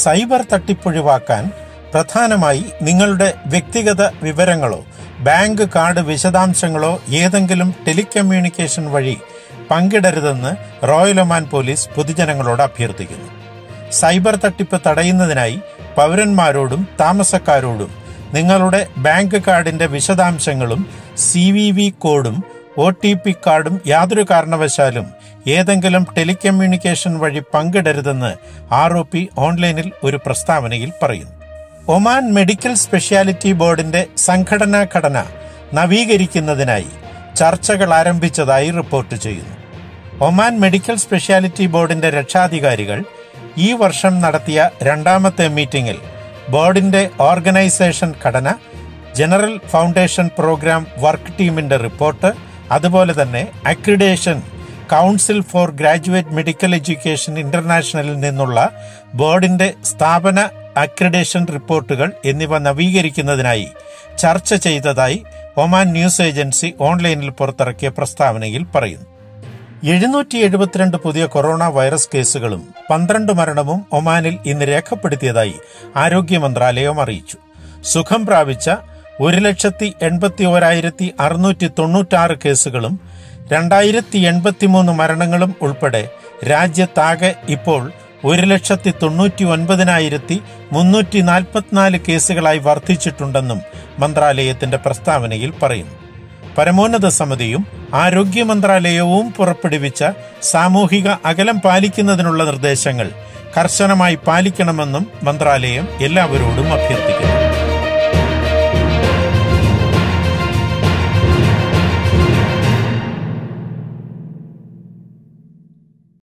cyber തട്ടിപ്പൊഴിവാക്കാൻ പ്രധാനമായി നിങ്ങളുടെ വ്യക്തിഗത വിവരങ്ങളോ ബാങ്ക് കാർഡ് വിശദാംശങ്ങളോ ഏതെങ്കിലും ടെലികമ്മ്യൂണിക്കേഷൻ വഴി പങ്കിടരുതെന്ന് റോയൽ ഒമാൻ പോലീസ് പൊതുജനങ്ങളോട് അഭ്യർത്ഥിക്കുന്നു സൈബർ തട്ടിപ്പ് തടയുന്നതിനായി പൗരന്മാരോടും താമസക്കാരോടും നിങ്ങളുടെ ബാങ്ക് കാർഡിന്റെ വിശദാംശങ്ങളും സി വി വി കോഡും ഒ ടി പി കാർഡും യാതൊരു കാരണവശാലും ഏതെങ്കിലും ടെലികമ്മ്യൂണിക്കേഷൻ വഴി പങ്കിടരുതെന്ന് ആർ ഒ പി ഓൺലൈനിൽ ഒരു പ്രസ്താവനയിൽ പറയുന്നു ഒമാൻ മെഡിക്കൽ സ്പെഷ്യാലിറ്റി ബോർഡിന്റെ സംഘടനാ ഘടന നവീകരിക്കുന്നതിനായി ചർച്ചകൾ ആരംഭിച്ചതായി റിപ്പോർട്ട് ചെയ്യുന്നു ഒമാൻ മെഡിക്കൽ സ്പെഷ്യാലിറ്റി ബോർഡിന്റെ രക്ഷാധികാരികൾ ഈ വർഷം നടത്തിയ രണ്ടാമത്തെ മീറ്റിംഗിൽ ബോർഡിന്റെ ഓർഗനൈസേഷൻ ഘടന ജനറൽ ഫൗണ്ടേഷൻ പ്രോഗ്രാം വർക്ക് ടീമിന്റെ റിപ്പോർട്ട് അതുപോലെ തന്നെ accreditation council for graduate medical education ഇന്റർനാഷണലിൽ നിന്നുള്ള ബോർഡിന്റെ സ്ഥാപന അക്രിഡേഷൻ റിപ്പോർട്ടുകൾ എന്നിവ നവീകരിക്കുന്നതിനായി ചർച്ച ചെയ്തതായി ഒമാൻ ന്യൂസ് ഏജൻസി ഓൺലൈനിൽ പുറത്തിറക്കിയ പ്രസ്താവനയിൽ പറയുന്നു എഴുന്നൂറ്റി എഴുപത്തിരണ്ട് പുതിയ കൊറോണ വൈറസ് കേസുകളും പന്ത്രണ്ട് മരണവും ഒമാനിൽ ഇന്ന് രേഖപ്പെടുത്തിയതായി ആരോഗ്യ മന്ത്രാലയം അറിയിച്ചു സുഖം പ്രാപിച്ച ഒരു ലക്ഷത്തി എൺപത്തി ഓരായിരത്തി അറുന്നൂറ്റി തൊണ്ണൂറ്റാറ് കേസുകളും രണ്ടായിരത്തി എൺപത്തിമൂന്ന് മരണങ്ങളും ഉൾപ്പെടെ രാജ്യത്താകെ ഇപ്പോൾ ഒരു ലക്ഷത്തി തൊണ്ണൂറ്റി ഒൻപതിനായിരത്തി മുന്നൂറ്റി നാൽപ്പത്തിനാല് കേസുകളായി വർദ്ധിച്ചിട്ടുണ്ടെന്നും മന്ത്രാലയത്തിന്റെ പ്രസ്താവനയിൽ പറയുന്നു പരമോന്നത സമിതിയും ആരോഗ്യ മന്ത്രാലയവും പുറപ്പെടുവിച്ച സാമൂഹിക അകലം പാലിക്കുന്നതിനുള്ള നിർദ്ദേശങ്ങൾ കർശനമായി പാലിക്കണമെന്നും മന്ത്രാലയം എല്ലാവരോടും അഭ്യർത്ഥിക്കുന്നു